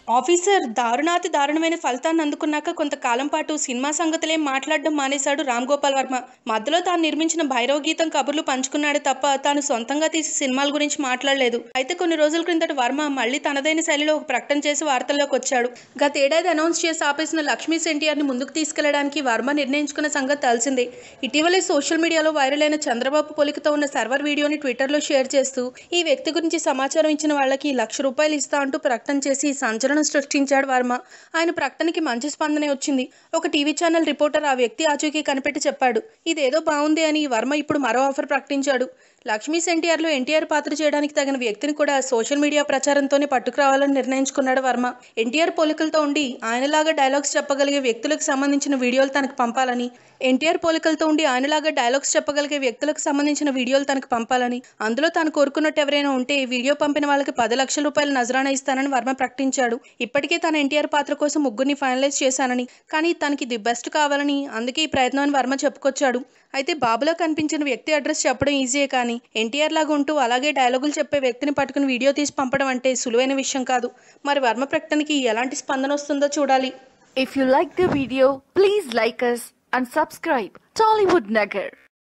Officer దారుణాతి దారుణమైన ఫలితాన్ని అందుకున్నాక కొంతకాలం పాటు సినిమా సంగతులేం మాట్లాడడం మానేశాడు రామ్ గోపాల్ వర్మ మధ్యలో తాను నిర్మించిన భైరవ గీతం కబుర్లు పంచుకున్నాడే తప్ప తాను సొంతంగా తీసి సినిమాల గురించి మాట్లాడలేదు అయితే కొన్ని రోజుల క్రిందట వర్మ మళ్ళీ తనదైన శైలిలో ఒక ప్రకటన చేసి వార్తల్లోకి వచ్చాడు గత ఏడాది అనౌన్స్ చేసి ఆపేసిన లక్ష్మీ ఎన్టీఆర్ని ముందుకు తీసుకెళ్లడానికి వర్మ నిర్ణయించుకున్న సంగతి తెలిసిందే ఇటీవలే సోషల్ మీడియాలో వైరల్ అయిన చంద్రబాబు పొలికతో ఉన్న సర్వర్ వీడియోని ట్విట్టర్లో షేర్ చేస్తూ ఈ వ్యక్తి గురించి సమాచారం ఇచ్చిన వాళ్ళకి లక్ష రూపాయలు ఇస్తా అంటూ ప్రకటన చేసి సంచలనం సృష్టించాడు వర్మ ఆయన ప్రకటనకి మంచి స్పందనే వచ్చింది ఒక టీవీ ఛానల్ రిపోర్టర్ ఆ వ్యక్తి ఆచూకీ కనిపెట్టి చెప్పాడు ఇదేదో బాగుంది అని వర్మ ఇప్పుడు మరో ఆఫర్ ప్రకటించాడు లక్ష్మీ ఎన్టీఆర్లో ఎన్టీఆర్ పాత్ర చేయడానికి తగిన వ్యక్తిని కూడా సోషల్ మీడియా ప్రచారంతోనే పట్టుకురావాలని నిర్ణయించుకున్నాడు వర్మ ఎన్టీఆర్ పోలికలతో ఉండి ఆయనలాగా డైలాగ్స్ చెప్పగలిగే వ్యక్తులకు సంబంధించిన వీడియోలు తనకు పంపాలని ఎన్టీఆర్ పోలికలతో ఉండి ఆయనలాగా డైలాగ్స్ చెప్పగలిగే వ్యక్తులకు సంబంధించిన వీడియోలు తనకు పంపాలని అందులో తాను కోరుకున్నట్టు ఎవరైనా ఉంటే వీడియో పంపిన వాళ్ళకి పది లక్షల రూపాయల నజరానా ఇస్తానని వర్మ ప్రకటించాడు ఇప్పటికే తన ఎన్టీఆర్ పాత్ర కోసం ముగ్గురిని ఫైనలైజ్ చేశానని కానీ తనకి ది బెస్ట్ కావాలని అందుకే ఈ ప్రయత్నాన్ని వర్మ చెప్పుకొచ్చాడు అయితే బాబులో కనిపించిన వ్యక్తి అడ్రస్ చెప్పడం ఈజీయే కానీ ఎన్టీఆర్ లాగా ఉంటూ అలాగే డైలాగులు చెప్పే వ్యక్తిని పట్టుకుని వీడియో తీసి పంపడం అంటే సులువైన విషయం కాదు మరి వర్మ ప్రకటనకి ఎలాంటి స్పందన వస్తుందో చూడాలి If you like the video, please like us and subscribe. Tollywood Nagar.